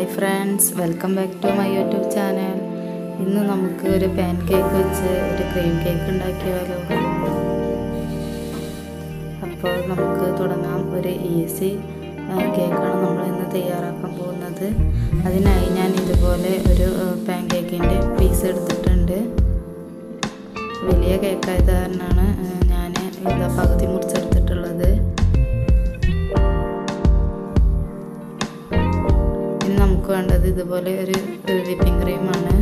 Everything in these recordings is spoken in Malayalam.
hi friends welcome back to my YouTube channel ഇന്ന് നമുക്ക് ഒരു പാൻ കേക്ക് വെച്ച് ഒരു ക്രീം കേക്ക് ഉണ്ടാക്കിയാലോ അപ്പോൾ നമുക്ക് തുടങ്ങാം ഒരു ഈസി കേക്കാണ് നമ്മൾ ഇന്ന് തയ്യാറാക്കാൻ പോകുന്നത് അതിനായി ഞാൻ ഇതുപോലെ ഒരു പാൻ കേക്കിൻ്റെ പീസ് എടുത്തിട്ടുണ്ട് വലിയ കേക്കായത് കാരണമാണ് ഞാൻ ഇതാ പകുതി മുറിച്ചെടുത്തിട്ടുള്ളത് ഇനി നമുക്ക് വേണ്ടത് ഇതുപോലെ ഒരു വിപ്പിംഗ് ക്രീമാണ്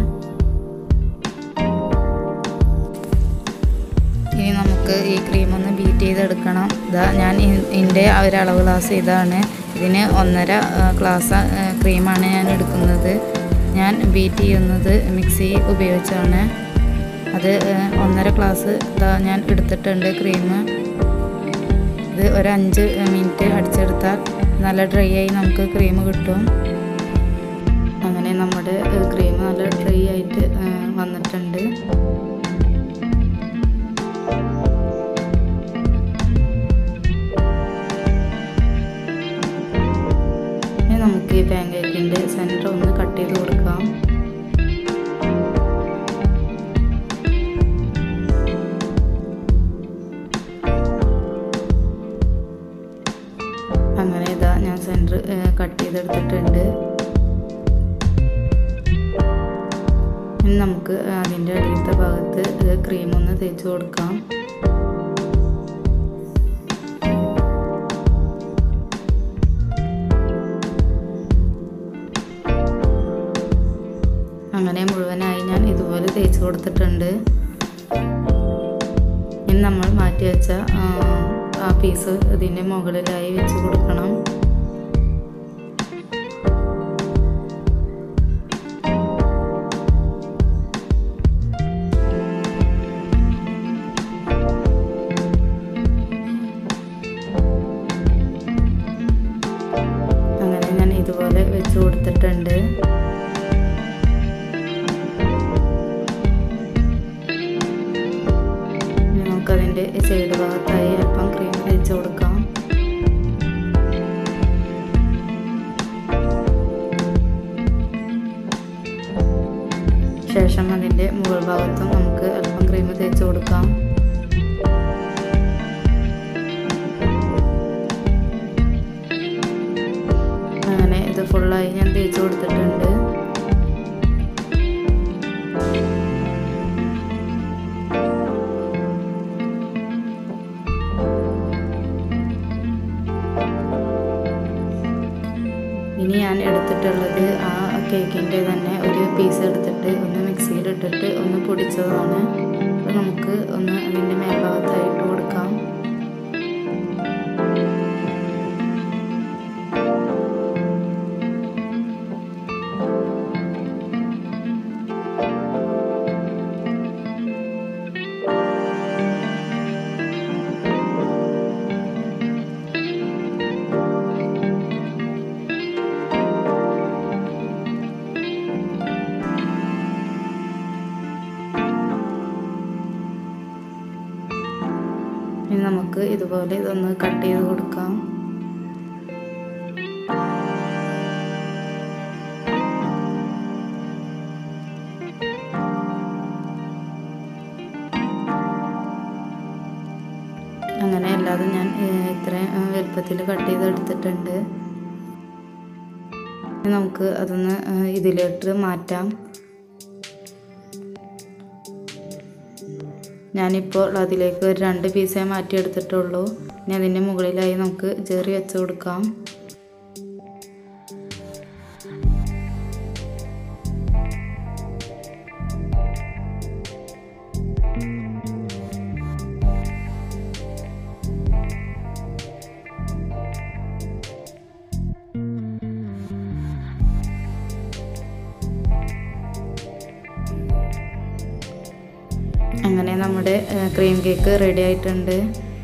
ഇനി നമുക്ക് ഈ ക്രീം ഒന്ന് ബീറ്റ് ചെയ്തെടുക്കണം ഇതാ ഞാൻ ഇതിൻ്റെ ഒരു അളവ് ഗ്ലാസ് ഇതാണ് ഇതിന് ഒന്നര ഗ്ലാസ് ക്രീമാണ് ഞാൻ എടുക്കുന്നത് ഞാൻ ബീറ്റ് ചെയ്യുന്നത് മിക്സി ഉപയോഗിച്ചാണ് അത് ഒന്നര ഗ്ലാസ് ഇതാ ഞാൻ എടുത്തിട്ടുണ്ട് ക്രീം ഇത് ഒരു അഞ്ച് മിനിറ്റ് അടിച്ചെടുത്താൽ നല്ല ഡ്രൈ ആയി നമുക്ക് ക്രീം കിട്ടും അങ്ങനെ നമ്മുടെ ക്രീം നല്ല ഡ്രൈ ആയിട്ട് വന്നിട്ടുണ്ട് ഇനി നമുക്ക് ഈ പാൻ കേക്കിൻ്റെ സെൻറ്റർ ഒന്ന് കട്ട് ചെയ്ത് കൊടുക്കാം അങ്ങനെ ഇതാ ഞാൻ സെൻറ്റർ കട്ട് ചെയ്തെടുത്തിട്ടുണ്ട് ഇനി നമുക്ക് അതിൻ്റെ അടിയിലത്തെ ഭാഗത്ത് ക്രീം ഒന്ന് തേച്ച് കൊടുക്കാം അങ്ങനെ മുഴുവനായി ഞാൻ ഇതുപോലെ തേച്ച് കൊടുത്തിട്ടുണ്ട് ഇനി നമ്മൾ മാറ്റി വെച്ച ആ പീസ് ഇതിൻ്റെ മുകളിലായി വെച്ച് കൊടുക്കണം അങ്ങനെ ഞാൻ ഇതുപോലെ വെച്ച് കൊടുത്തിട്ടുണ്ട് നമുക്കതിൻ്റെ സൈഡ് ഭാഗത്തായി അല്പം ക്രീം തേച്ച് കൊടുക്കാം ശേഷം അതിൻ്റെ മുകൾ ഭാഗത്തും നമുക്ക് അല്പം ക്രീം തേച്ച് കൊടുക്കാം അങ്ങനെ ഇത് ഫുള്ളായി ഞാൻ തേച്ച് കൊടുത്തിട്ടുണ്ട് ഇനി ഞാൻ എടുത്തിട്ടുള്ളത് ആ കേക്കിൻ്റെ തന്നെ ഒരു പീസ് എടുത്തിട്ട് ഒന്ന് മിക്സിയിൽ ഇട്ടിട്ട് ഒന്ന് പൊടിച്ചതാണ് അപ്പോൾ നമുക്ക് ഒന്ന് അതിൻ്റെ മേൽഭാഗത്തായിട്ട് കൊടുക്കാം ഇനി നമുക്ക് ഇതുപോലെ ഇതൊന്ന് കട്ട് ചെയ്ത് കൊടുക്കാം അങ്ങനെ അല്ലാതെ ഞാൻ ഇത്രയും വലുപ്പത്തിൽ കട്ട് ചെയ്തെടുത്തിട്ടുണ്ട് നമുക്ക് അതൊന്ന് ഇതിലോട്ട് മാറ്റാം ഞാനിപ്പോൾ അതിലേക്ക് ഒരു രണ്ട് പീസേ മാറ്റിയെടുത്തിട്ടുള്ളൂ ഇനി അതിൻ്റെ മുകളിലായി നമുക്ക് ചെറി വെച്ച് കൊടുക്കാം അങ്ങനെ നമ്മുടെ ക്രീം കേക്ക് റെഡി ആയിട്ടുണ്ട്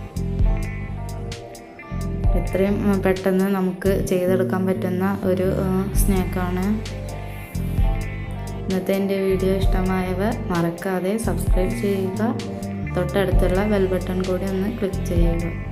എത്രയും പെട്ടെന്ന് നമുക്ക് ചെയ്തെടുക്കാൻ പറ്റുന്ന ഒരു സ്നാക്കാണ് ഇന്നത്തെ എൻ്റെ വീഡിയോ ഇഷ്ടമായവർ മറക്കാതെ സബ്സ്ക്രൈബ് ചെയ്യുക തൊട്ടടുത്തുള്ള ബെൽ ബട്ടൺ കൂടി ഒന്ന് ക്ലിക്ക് ചെയ്യുക